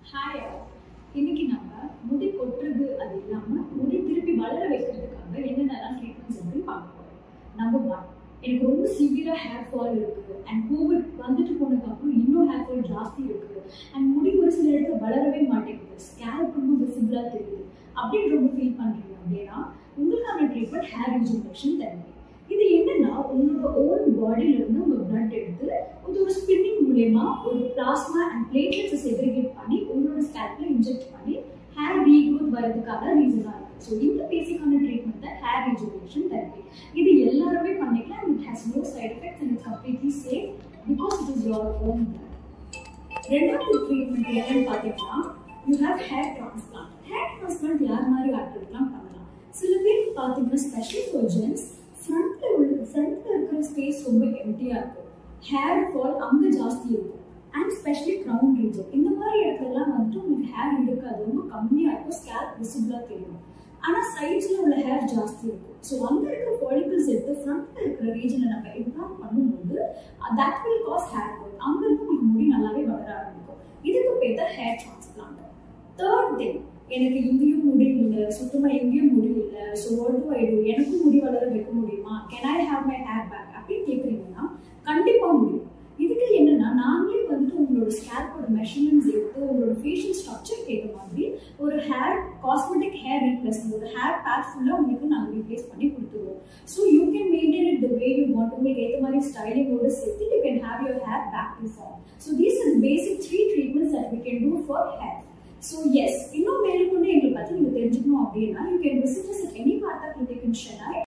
hi இன்னைக்கு நம்ம முடி கொட்டுறது அது இல்லாம முடி திருப்பி வளர வைக்கிறதுக்காக என்னென்னலாம் ட்ரீட்மெண்ட்ஸ் வந்து பார்க்க போறோம் நம்பர் ஒன் எனக்கு ரொம்ப சிவியரா ஹேர் ஃபால் இருக்கு அண்ட் கோவிட் வந்துட்டு போனதுக்கு அப்புறம் இன்னும் ஹேர் ஃபால் ஜாஸ்தி இருக்கு அண்ட் முடி ஒரு சில இடத்துல வளரவே மாட்டேங்குது ஸ்கேல்ப் ரொம்ப விசிபிளா தெரியுது அப்படின்னு ரொம்ப ஃபீல் பண்றீங்க அப்படின்னா உங்களுக்கான ட்ரீட்மெண்ட் ஹேர் ரிஜுனேஷன் தெரப்பி இது என்னன்னா உங்களோட ஓன் பாடியில இருந்து உங்க பிளட் எடுத்து இது ஒரு ஸ்பின்னிங் மூலயமா ஒரு பிளாஸ்மா அண்ட் பிளேட்லெட்ஸை செக்ரிகேட் பண்ணி உங்களோட ஸ்கேல்ப்ல இன்ஜெக்ட் பண்ணி ஹேர் ரீக்ரோத் வரதுக்கான ரீசனா இருக்கு ஸோ இந்த பேசிக்கான ட்ரீட்மெண்ட் தான் ஹேர் ரிஜுனேஷன் தெரப்பி இது எல்லாருமே பண்ணிக்கலாம் and it has no side effects and it's completely safe because it is your own ரெண்டாவது ட்ரீட்மெண்ட் என்னன்னு பார்த்தீங்கன்னா you have hair transplant hair transplant யார் மாதிரி ஆட்களுக்குலாம் பண்ணலாம் சில பேருக்கு பார்த்தீங்கன்னா ஸ்பெஷல் ஃபார் ஜென்ஸ் ஃப்ரண்ட்ல உள்ள ஃப்ரண்ட்ல இருக்கிற ஸ்பேஸ் ரொம்ப எம்டியாக இருக்கும் ஹேர் ஃபால் அங்கே ஜாஸ்தி இருக்கும் அண்ட் ஸ்பெஷலி க்ரௌன் ரீஜன் இந்த மாதிரி இடத்துலலாம் வந்துட்டு உங்களுக்கு ஹேர் இருக்காது ரொம்ப கம்மியாக இருக்கும் ஸ்கேல்ப் விசிபிளாக தெரியும் ஆனால் சைட்ஸில் உள்ள ஹேர் ஜாஸ்தி இருக்கும் ஸோ அங்கே இருக்கிற ஃபாலிகல்ஸ் எடுத்து ஃப்ரண்ட்ல இருக்கிற ரீஜனை நம்ம இம்ப்ளான் பண்ணும்போது that will cause hair fall அங்கேருந்து உங்களுக்கு முடி நல்லாவே வளர ஆரம்பிக்கும் இதுக்கு பேர் தான் ஹேர் டிரான்ஸ்பிளான்ட் தேர்ட் திங் எனக்கு இங்கேயும் முடி இல்லை சுத்தமாக எங்கேயும் முடி இல்லை so what do I do எனக்கும் முடி வளர வைக்க முடியுமா can I have my hair back அப்படின்னு கேட்குறீங்கன்னா கண்டிப்பாக முடியும் இதுக்கு என்னன்னா நாங்களே வந்துட்டு உங்களோட ஸ்கேல்போட மெஷர்மெண்ட்ஸ் எடுத்து உங்களோட ஃபேஷியல் ஸ்ட்ரக்சருக்கு ஏற்ற மாதிரி ஒரு ஹேர் காஸ்மெட்டிக் ஹேர் ரீப்ளேஸ்மெண்ட் ஒரு ஹேர் பேக் ஃபுல்லாக உங்களுக்கு நாங்கள் ரீப்ளேஸ் பண்ணி கொடுத்துருவோம் so you can maintain it the way you want உங்களுக்கு ஏற்ற மாதிரி ஸ்டைலிங்கோட சேர்த்து you can have your hair back to form so these are basic three treatments that we can do for hair so yes இன்னும் மேலும் கொண்டு எங்களை பற்றி நீங்கள் தெரிஞ்சுக்கணும் அப்படின்னா you can visit us at any part of you take in Shenoy